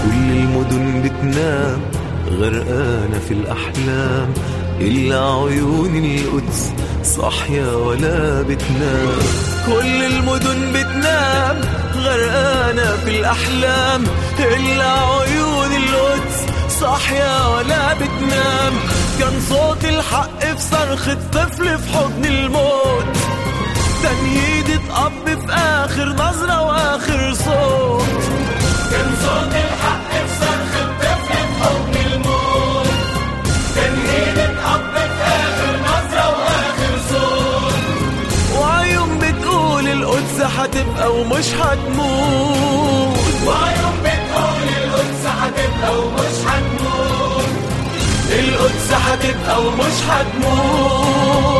كل المدن بتنام غرقانة في الأحلام إلا عيون القدس صاحية ولا بتنام كل المدن بتنام غرقانة في الأحلام إلا عيون القدس صاحية ولا بتنام كان صوت الحق في صرخة طفل في حضن الموت تنهيدة أب في آخر نظرة وآخر صوت كان صوت الحق في صرخة طفل في حضن الموت تنهيدة أب في آخر نظرة وآخر صوت وعيون بتقول القدس هتبقى ومش هتموت وعيون بتقول القدس هتبقى ومش هتموت القدس هتبقى ومش هتموت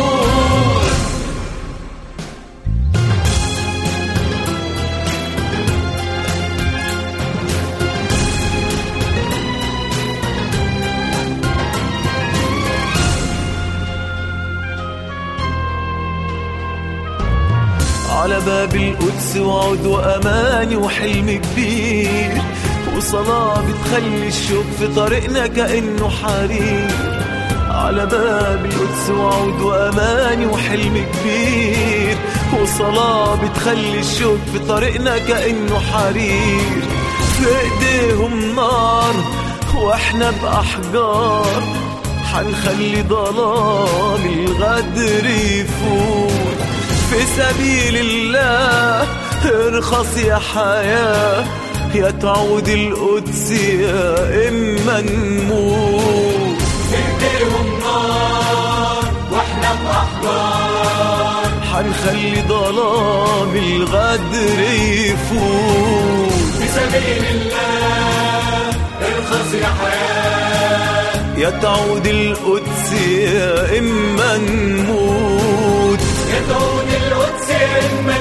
على باب القدس وعد وأماني وحلم كبير وصلاة بتخلي الشوق في طريقنا كأنه حرير على باب القدس وعود وأماني وحلم كبير وصلاة بتخلي الشوق في طريقنا كأنه حرير في ايديهم نار واحنا بأحجار حنخلي ظلام الغدر يفوت في سبيل الله ارخص يا حياة يا تعود القدس يا إما نموت في ايديهم نار واحنا بأحجار حنخلي ظلام الغدر يفوت في سبيل الله ارخص يا حياة يا تعود القدس يا إما نموت يدعون القدس إما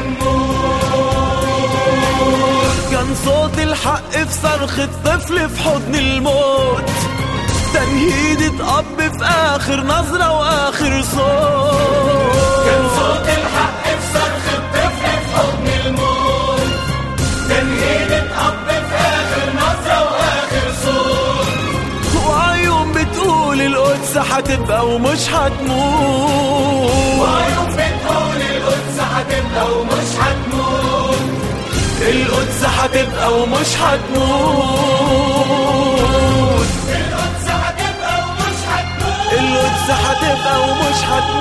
نموت كان صوت الحق في صرخة طفل في حضن الموت تنهيدة أب في آخر نظرة وآخر صوت كان صوت الحق في صرخة طفل في حضن الموت تنهيدة أب في آخر نظرة وآخر صوت وعيون بتقول القدس هتبقى ومش هتموت وعيون بتقول القدس هتبقى ومش هتموت القدس هتبقى ومش هتموت القدس هتبقى ومش هتموت القدس هتبقى ومش هتموت